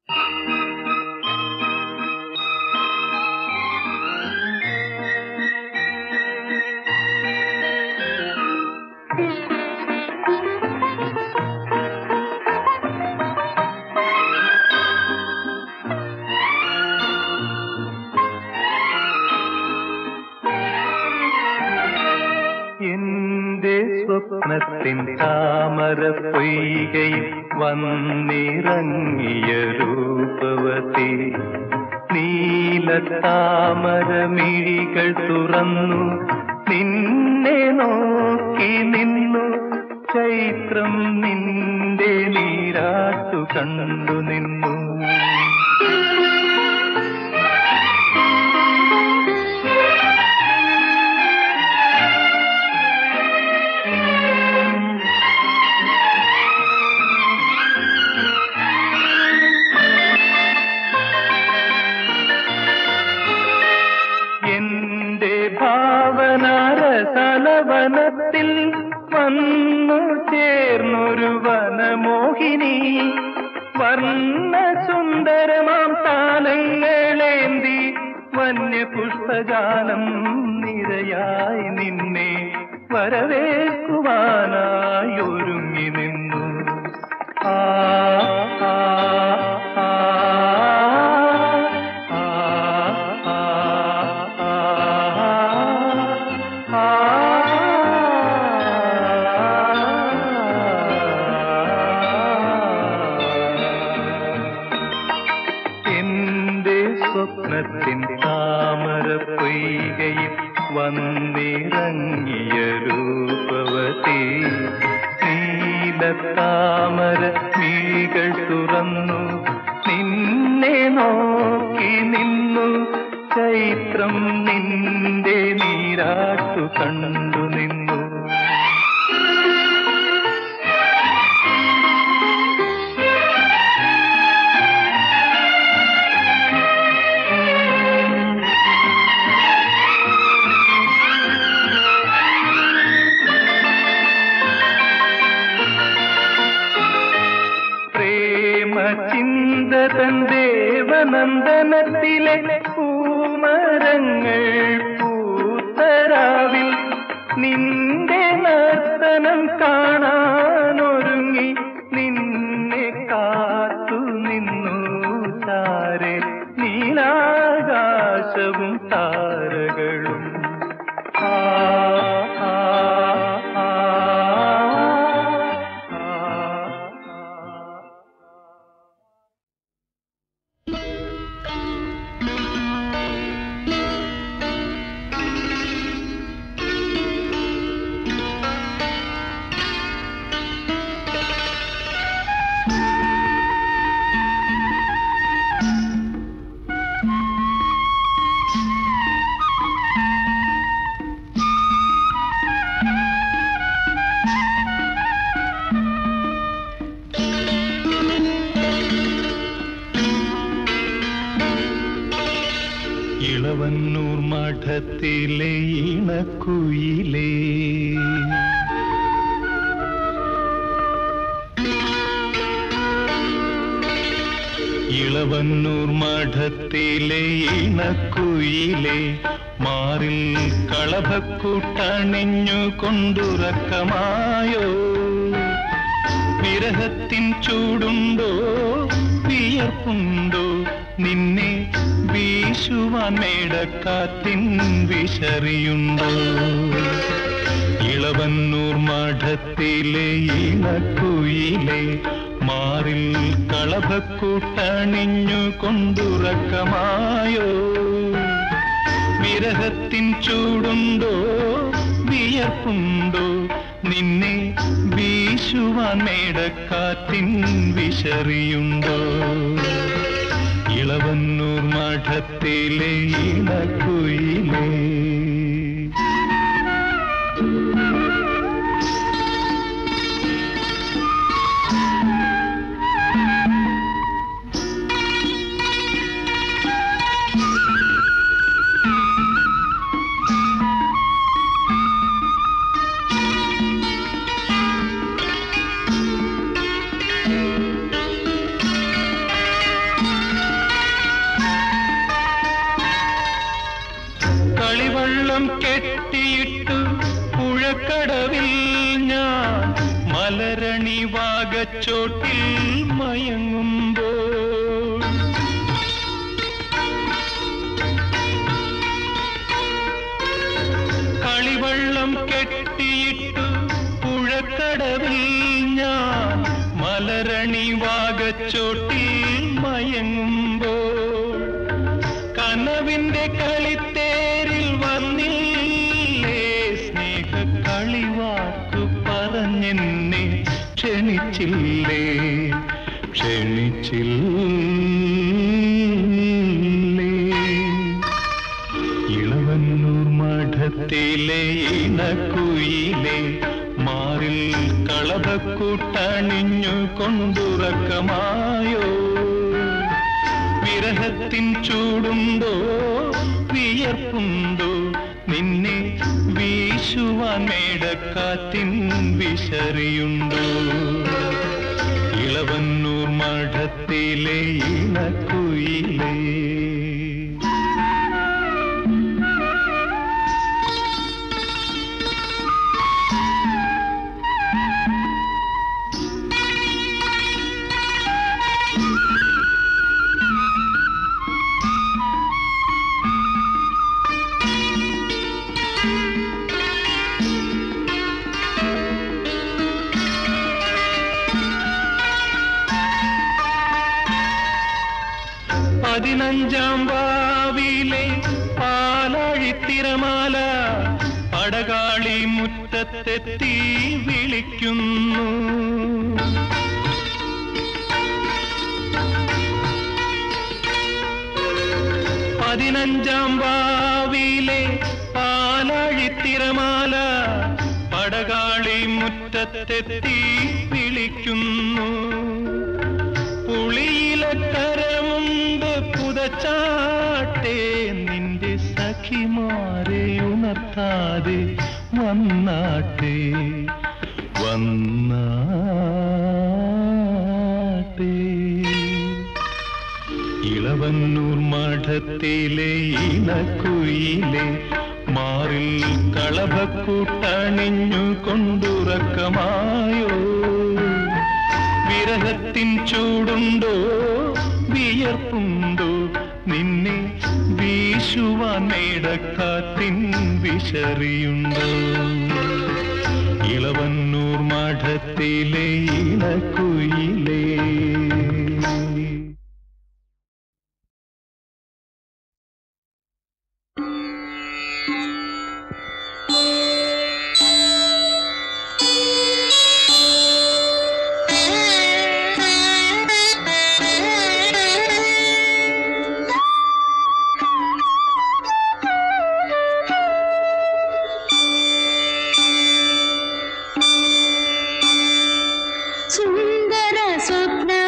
എന്റെ സ്വപ്നത്തിൻ താമര പൊയ്കയിൽ വന്നിറങ്ങിയ രൂപവതി നീല താമര മിഴികൾ തുറന്നു നിന്നെ നോക്കി നിന്നു ചൈത്രം നിന്റെ നീരാട്ടു കണ്ടു നിന്നു എന്റെ ഭാവനാരസലവനത്തിൽ വന്നു ചേർന്നൊരു വനമോഹിനി വർണ്ണ സുന്ദരമാം താലങ്ങളേന്തി വന്യപുഷ്പജാലം നിരയായി നിന്നെ വരവേൽക്കുവാനായി ഒരുങ്ങി നിന്നു ആ ആ, ആ, ആ, ആ, ആ, ആ, എന്റെ സ്വപ്നത്തിൻ താമര പൊയ്കയിൽ വന്നിറങ്ങിയ രൂപവതി നീല താമര മിഴികൾ തുറന്നു നിന്നെ നോക്കി നിന്നു ചൈത്രം നിന്റെ നീരാട്ടു കണ്ടു നിന്നു പ്രേമ ചിന്തതൻ ദേവനന്ദനത്തിലെ പൂമരങ്ങൾ പൂത്തരാവിൽ നിന്റെ നർത്തനം കാണാനൊരുങ്ങി നിന്നെ കാത്തു നിന്നു താരെ നീലാകാശവും താരകളും ആ ആ ആ ആ ഇളവന്നൂർ മഠത്തിലെ ഇണക്കുയിലേ ഇളവന്നൂർ മഠത്തിലെ ഇണക്കുയിലെ മാറിൽ കളഭക്കൂട്ടണിഞ്ഞു കൊണ്ടുറക്കമായോ വിരഹത്തിൻ ചൂടുണ്ടോ വിയർപ്പുണ്ടോ നിന്നെ വീശുവാൻ മേടക്കാത്തിൻ വിശറിയുണ്ടോ ഇളവന്നൂർ മഠത്തിലെ ഇണക്കുയിലെ മാറിൽ കളഭക്കൂട്ടണിഞ്ഞു കൊണ്ടുറക്കമായോ വിരഹത്തിൻ ചൂടുണ്ടോ വിയർപ്പുണ്ടോ നിന്നെ വീശുവാൻ മേടക്കാറ്റിൻ വിശറിയുണ്ടോ ഇളവന്നൂർ മഠത്തിലെ ഇണക്കുയിലേ വാഗച്ചോട്ടിൽ മയങ്ങുമ്പോൾ കളിവള്ളം കെട്ടിയിട്ടു പുഴക്കടവിൽ ഞാൻ മലരണി വാഗച്ചോട്ടിൽ മയങ്ങുമ്പോൾ കനവിന്റെ കളിത്തേരിൽ വന്നില്ലേ സ്നേഹ കളിവാക്കു പറഞ്ഞെന്നെ ക്ഷണിച്ചില്ലേ ക്ഷണിച്ചില്ലേ ഇളവന്നൂർ മഠത്തിലെ ഇണക്കുയിലെ മാറിൽ കളഭക്കൂട്ടണിഞ്ഞു കൊണ്ടുറക്കമായോ വിരഹത്തിൻ ചൂടുണ്ടോ വിയർപ്പുണ്ടോ നിന്നെ വീശുവാൻ മേടക്കാറ്റിൻ വിശറിയുണ്ടോ ഇളവന്നൂർ മഠത്തിലെ ഇണക്കുയിലേ പതിനഞ്ചാം വാവിലെ പാലാഴിത്തിരമാല പടകാളി മുറ്റത്തെത്തി വിളിക്കുന്നു പതിനഞ്ചാം വാവിലെ പാലാഴിത്തിരമാല പടകാളി മുറ്റത്തെത്തി വിളിക്കുന്നു പുളിയിലക്കരമുണ്ട് പുതച്ചാട്ടെ നിന്റെ സഖിമാരെ ഉണർത്താതെ വന്നാട്ടെ വന്നാട്ടെ ഇളവന്നൂർ മഠത്തിലെ ഇണക്കുയിലെ മാറിൽ കളഭക്കൂട്ടണിഞ്ഞു കൊണ്ടുറക്കമായോ വിരഹത്തിൻ ചൂടുണ്ടോ വിയർപ്പുണ്ടോ നിന്നെ വീശുവാൻ മേടക്കാത്തിൻ വിശറിയുണ്ടോ ഇളവന്നൂർ മഠത്തിലെ ഇണക്കുയിലേ സുന്ദര സ്വപ്ന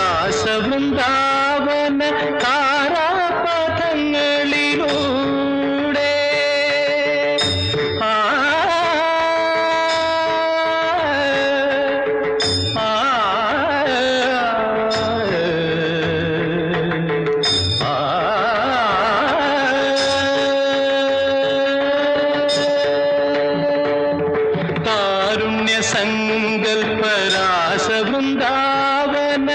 രാസവൃന്ദാവന താരാപഥങ്ങളിലൂടെ ആ ആ കാരുണ്യ സങ്കൽപ്പരാസവൃന്ദാവന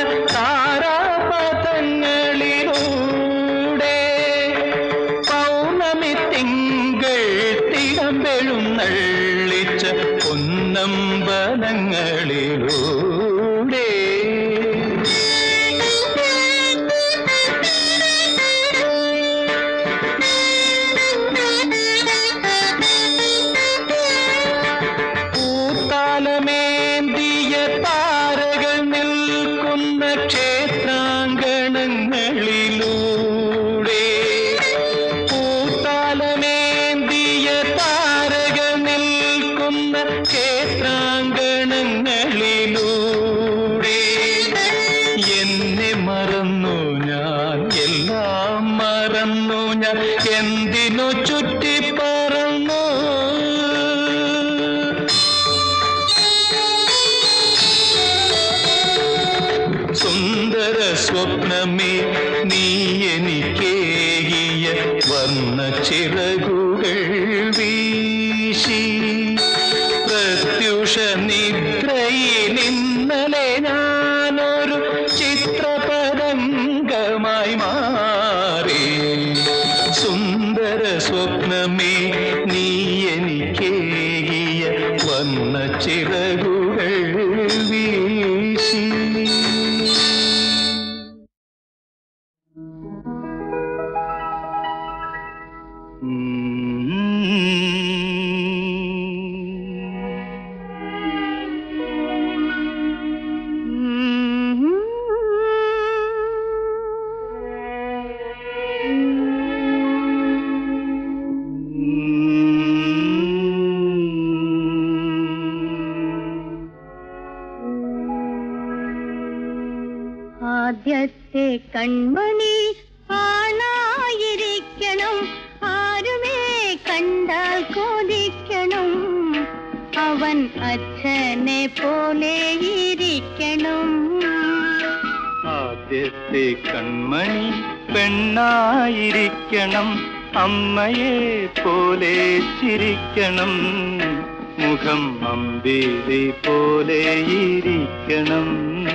താരാപഥങ്ങളിലൂടെ പൗർണമി തിങ്കൾ തിടമ്പെഴുന്നള്ളിച്ച പൊന്നമ്പലങ്ങളിലൂടെ പൂത്താലമേന്തിയ താരകൾ നിൽക്കുന്ന ക്ഷേത്രാങ്കണങ്ങളിലൂടെ പൂത്താലമേന്തിയ താരകൾ നിൽക്കുന്ന ക്ഷേത്രാങ്കണങ്ങളിലൂടെ എന്നെ മറന്നു ഞാൻ എല്ലാം മറന്നു ഞാൻ എന്തിനു ചുറ്റിപ്പറന്നു സുന്ദര സ്വപ്നമേ നീ എനിക്കേകിയ വർണ്ണ ചിറകുകൾ വീശി പ്രത്യുഷ നിദ്രയിൽ ഇന്നലെ ഞാനൊരു ചിത്രപരംഗമായി മാറി സുന്ദര സ്വപ്നമേ നീ എനിക്കേകിയ വർണ്ണ ചിറകുകൾ വീശി ആദ്യത്തെ കൺമണി ആണായിരിക്കണം ആരുമേ കണ്ടാൽ കൊതിക്കണം അവൻ അച്ഛനെ പോലെ ഇരിക്കണം ആദ്യത്തെ കൺമണി പെണ്ണായിരിക്കണം അമ്മയെ പോലെ ചിരിക്കണം മുഖം അമ്പിളി പോലെ ഇരിക്കണം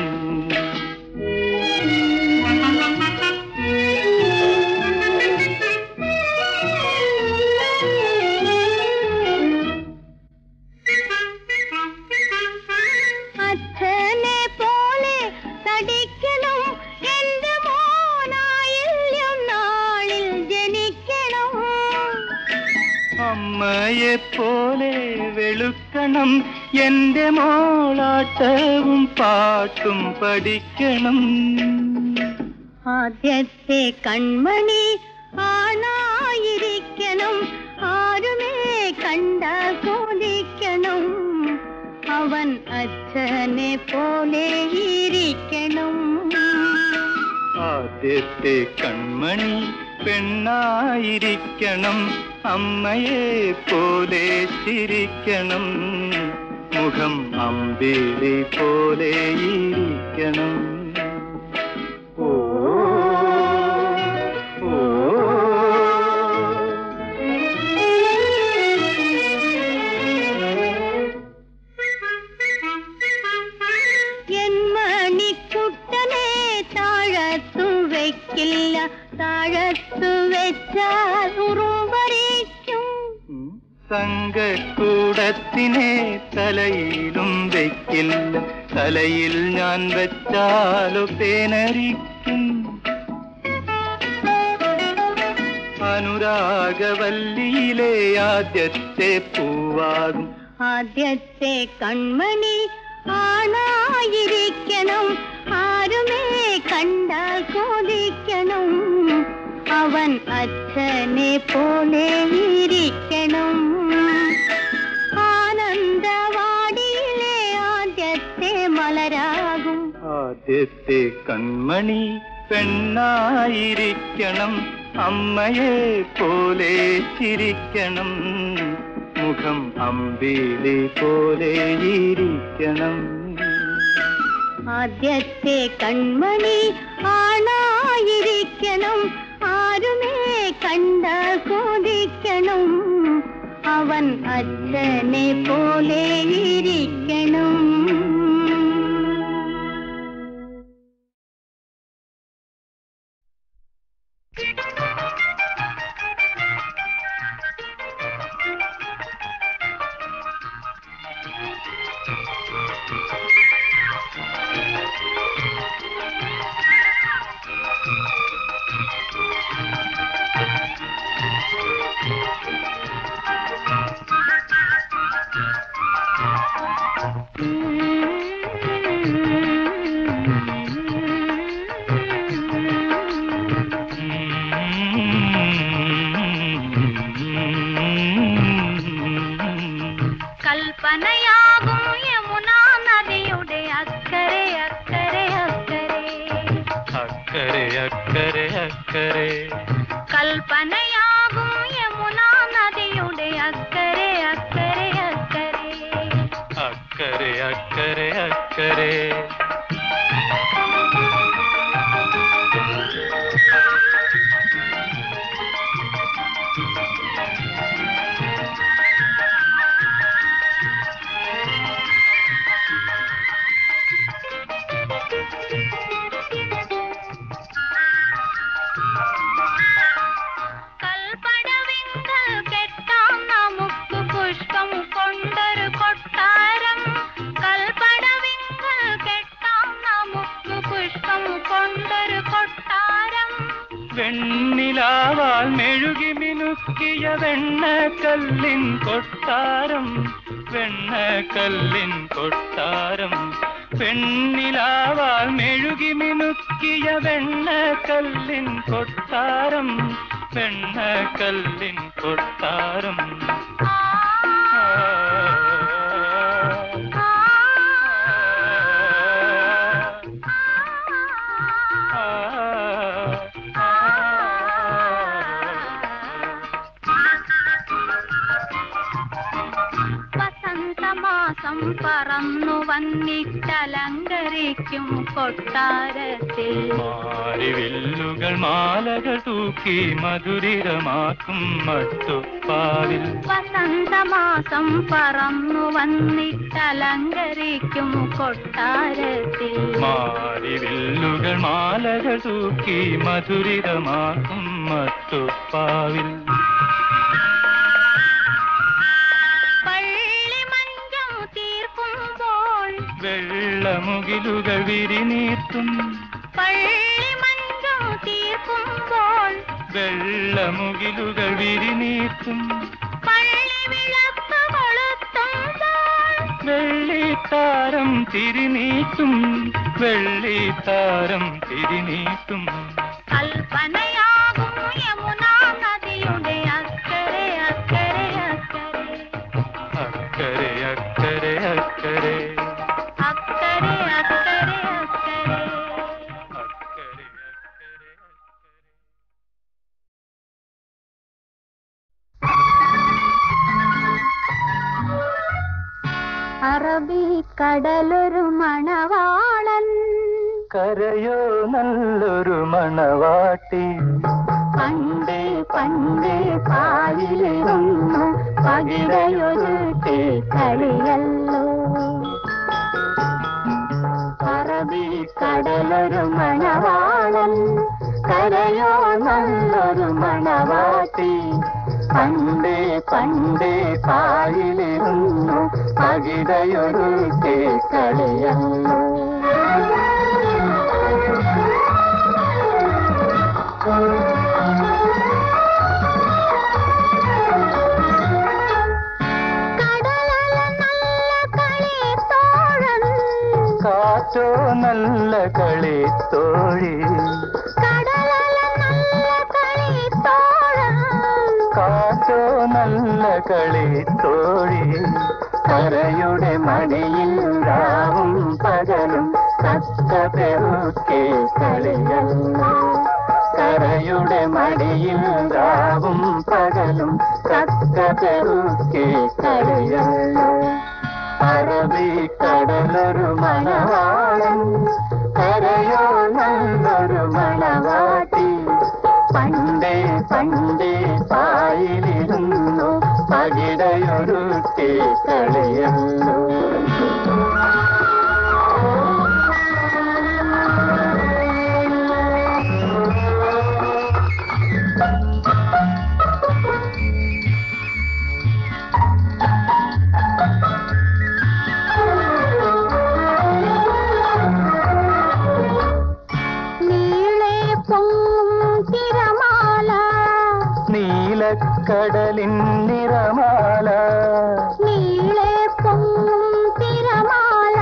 അച്ഛനെ പോലെ തടിക്കണം എന്റെ മോനായില്യം നാളിൽ ജനിക്കണം അമ്മയെ പോലെ വെളുക്കണം എന്റെ മോളാട്ടവും പാട്ടും പഠിക്കണം ആദ്യത്തെ കൺമണി ആണായിരിക്കണം ആരുമേ കണ്ടാൽ കൊതിക്കണം അവൻ അച്ഛനെ പോലെ ഇരിക്കണം ആദ്യത്തെ കൺമണി പെണ്ണായിരിക്കണം അമ്മയെ പോലെ ചിരിക്കണം മുഖം അമ്പിളി പോലെ ഇരിക്കണം ഓ ഓ എൻ മണിക്കുട്ടനെ താഴത്തു വെക്കില്ല താഴത്തു വെച്ചാൽ ഉറുമ്പരിക്കും സംഘക്കൂടത്തിനെ തലയിലും വെക്കില്ല തലയിൽ ഞാൻ വെച്ചാലോ പേനരിക്കും അനുരാഗവല്ലിയിലെ ആദ്യത്തെ പൂവാകും ആദ്യത്തെ കൺമണി ആണായിരിക്കണം ആരുമേ കണ്ടാൽ കൊതിക്കണം അവൻ അച്ഛനെ പോലെ ഇരിക്കണം ആനന്ദവാടിയിലെ ആദ്യത്തെ മലരാകും ആദ്യ ആദ്യത്തെ കൺമണി പെണ്ണായിരിക്കണം അമ്മയെ പോലെ ചിരിക്കണം മുഖം അമ്പിളി പോലെ ഇരിക്കണം ആദ്യത്തെ കൺമണി ആണായിരിക്കണം ആരുമേ കണ്ടാൽ കൊതിക്കണം അവൻ അച്ഛനെ പോലെ ഇരിക്കണം കൽപ്പനയാകും യമുനാ നദിയുടെ അക്കരെ അക്കരെ അക്കരെ അക്കരെ അക്കരെ അക്കരെ കൽപ്പനയാകും യമുനാ നദിയുടെ അക്കരെ അക്കരെ അക്കരെ അക്കരെ അക്കരെ അക്കരെ കൽപ്പടവിങ്കൽ കെട്ടാം നമുക്ക് പുഷ്പം കൊണ്ടൊരു കൊട്ടാരം കൽപ്പടവിങ്കൽ കെട്ടാം നമുക്ക് പുഷ്പം കൊണ്ടൊരു കൊട്ടാരം വെണ്ണിലാവാൽ മെഴുകി മിനുക്കിയ വെണ്ണക്കല്ലിൻ കൊട്ടാരം വെണ്ണക്കല്ലിൻ കൊട്ടാരം പെണ്ണിലാവാൽ മെഴുകി മിനുക്കിയ വെണ്ണക്കല്ലിൻ കൊട്ടാരം വെണ്ണക്കല്ലിൻ കൊട്ടാരം ആ, ആ, ആ, ആ, ആ, വസന്തമാസം പറന്നു വന്നിട്ടലങ്കരിക്കും കൊട്ടാരത്തിൽ മാരിവില്ലുകൾ മാലകൾ തൂക്കി മധുരിതമാക്കും മട്ടുപ്പാവിൽ വസന്തമാസം പറന്നു വന്നിട്ടലങ്കരിക്കും കൊട്ടാരത്തിൽ മാരിവില്ലുകൾ മാലകൾ തൂക്കി മധുരിതമാക്കും മട്ടുപ്പാവിൽ പള്ളിമഞ്ചം തീർക്കുമ്പോൾ വെള്ളമുകിലുകൾ വിരിനീർത്തും പള്ളിമഞ്ചം തീർക്കുമ്പോൾ വെള്ളമുകിലുകൾ വിരിനീർത്തും പള്ളി വിളക്ക് കൊളുത്തുമ്പോൾ വെള്ളിത്താരം തിരിനീട്ടും വെള്ളിത്താരം തിരിനീട്ടും കൽപ്പനയാകും യമുനാ നദിയുടെ അക്കരെ അക്കരെ അക്കരെ അക്കരെ അക്കരെ അക്കരെ അക്കരെ അക്കരെ അക്കരെ അക്കരെ അക്കരെ അറബിക്കടലൊരു മണവാളൻ കരയോ നല്ലൊരു മണവാട്ടി പണ്ടേ പണ്ടേ പാലിലിരുന്നു പകിടയൊരു കളിയല്ലോ അറബിക്കടലൊരു മണവാളൻ കരയോ നല്ലൊരു മണവാട്ടി പണ്ടേ പണ്ടേ പാലിലിരുന്നു പകിടയൊരു കളിയല്ലോ കടലല നല്ല കളിത്തോഴൻ കാറ്റോ നല്ല കളി തോഴി കടലല നല്ല കളിത്തോഴൻ കാറ്റോ നല്ല കളി തോഴി കരയുടെ മടിയിൽ രാവും പകലും തത്ത പെരു പെറുക്കി കളിയല്ലോ അറബിക്കടലൊരു മണവാളൻ കരയോ നല്ലൊരു മണവാട്ടി പണ്ടേ പണ്ടേ പായിലിരുന്നു പകിടയൊരുട്ടി കളിയല്ലോ നീളെ പൊങ്ങും തിരമാല നീലക്കടലിൻ നിറമാല നീളെ പൊങ്ങും തിരമാല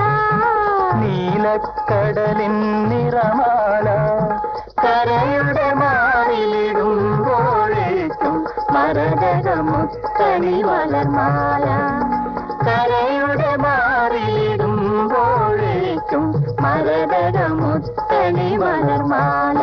നീലക്കടലിൻ നിറമാല കരയുടെ മാറിലിടുമ്പോഴേക്കും മരകമുത്തണി വളർമാല കരയുടെ മാറിലിടുമ്പോഴേക്കും മരകമുത്തണി വളർമാല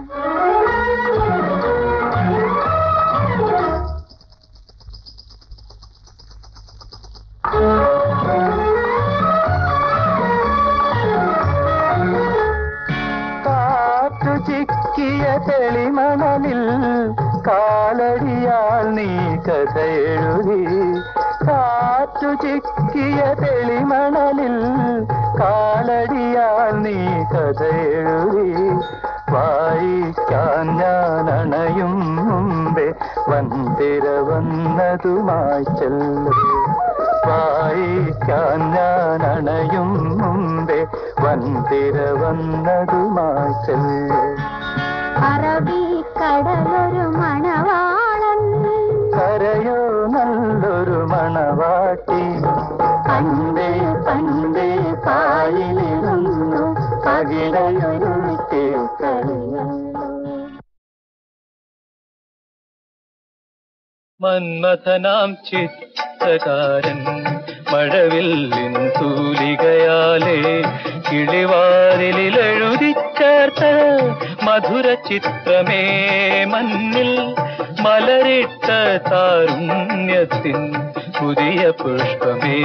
കാറ്റു ചിക്കിയ തെളിമണലിൽ കാലടിയാൽ നീ കഥ എഴുതി കാറ്റു ചിക്കിയ തെളിമണലിൽ കാലടിയാൽ നീ കഥ എഴുതി വായിക്കാൻ ഞാൻ അണയും മുമ്പേ വന്തിര വന്നതുമായി ചെല്ലു വായിക്കാൻ ഞാൻ അണയും മുമ്പേ വന്തിര വന്നതുമായി ചെല്ലു അറബിക്കടലൊരു മണവാളൻ കരയോ നല്ലൊരു മണവാട്ടി പണ്ടേ പണ്ടേ പായിലിരുന്നു പകിടയൊരുട്ടി കളിയല്ലോ മന്മഥനാം ചിത്രകാരൻ മഴവില്ലിൻ തൂലികയാലേ കിളിവാതിലെഴുതി ചേർത്ത മധുര ചിത്രമേ മണ്ണിൽ മലരിട്ട താരുണ്യത്തിൻ പുതിയ പുഷ്പമേ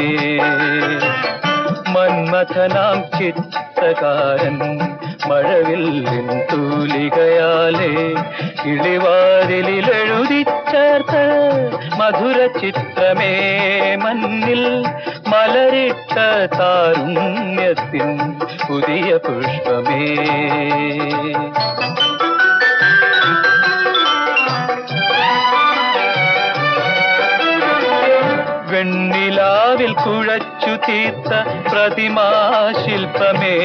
മന്മഥനാം ചിത്രകാരൻ മഴവില്ലിൻ തൂലികയാലേ കിളിവാതിലെഴുതി ചേർത്ത മധുര ചിത്രമേ മണ്ണിൽ മലരിട്ട താരുണ്യത്തിൻ പുതിയ പുഷ്പമേ വെണ്ണിലാവിൽ കുഴച്ചു തീർത്ത പ്രതിമാശില്പമേ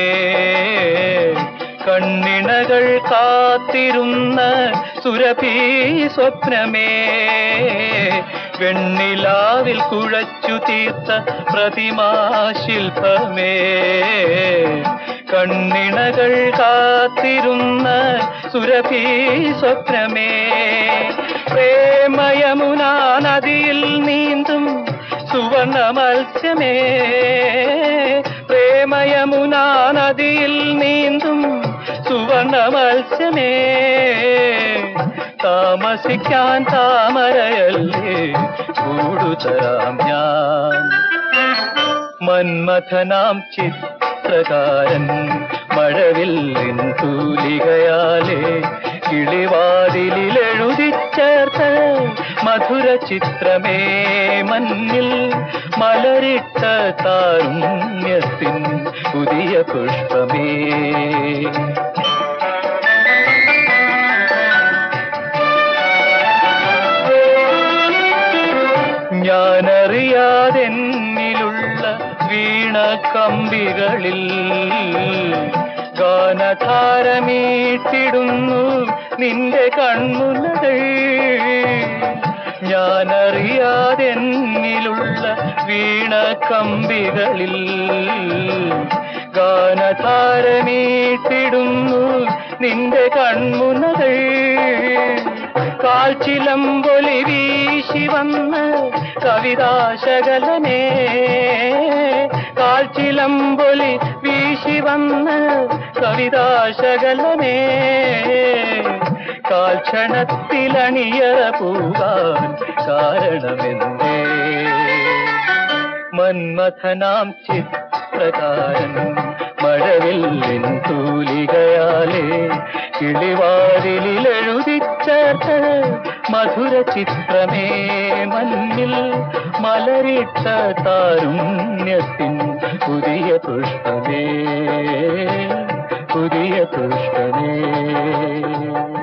കണ്ണിണകൾ കാത്തിരുന്ന സുരഭി സ്വപ്നമേ വെണ്ണിലാവിൽ കുഴച്ചു തീർത്ത പ്രതിമാശില്പമേ കണ്ണിണകൾ കാത്തിരുന്ന സുരഭി സ്വപ്നമേ പ്രേമയമുനാ നദിയിൽ നീന്തും സുവർണ മത്സ്യമേ പ്രേമയമുനാ നദിയിൽ നീന്തും സുവർണ മത്സ്യമേ താമസിക്കാൻ താമരയല്ലേ കൂടുതരാം ഞാൻ മന്മഥനാം ചിത്രകാരൻ മഴവില്ലിൻ തൂലികയാലേ കിളിവാതിലെഴുതി ചേർത്ത മധുര ചിത്രമേ മണ്ണിൽ മലരിട്ട താരുണ്യത്തിൻ പുതിയ പുഷ്പമേ ഞാനറിയാതെന്നിലുള്ള വീണ കമ്പികളിൽ ഗാനധാരമീട്ടിടുന്നു നിന്റെ കൺമുനകൾ ഞാനറിയാതെന്നിലുള്ള വീണ കമ്പികളിൽ ഗാനധാരമീട്ടിടുന്നു നിന്റെ കൺമുനകൾ കാൽച്ചിലമ്പൊലി വീശി വന്ന് കവിതാശകലനേ കാൽച്ചിലമ്പൊലി വീശി വന്ന് കവിതാശകലനേ കാൽക്ഷണത്തിലണിയറ പൂകാൻ കാരണമെന്തേ മന്മഥനാം ചിത്രകാരൻ മഴവില്ലിൻ തൂലികയാലേ കിളിവാതിലെഴുതിച്ചേർത്ത് മധുര ചിത്രമേ മഞ്ഞിൽ മലരിട്ട താരുണ്യത്തിൻ പുതിയ പുഷ്പമേ പുതിയ പുഷ്പമേ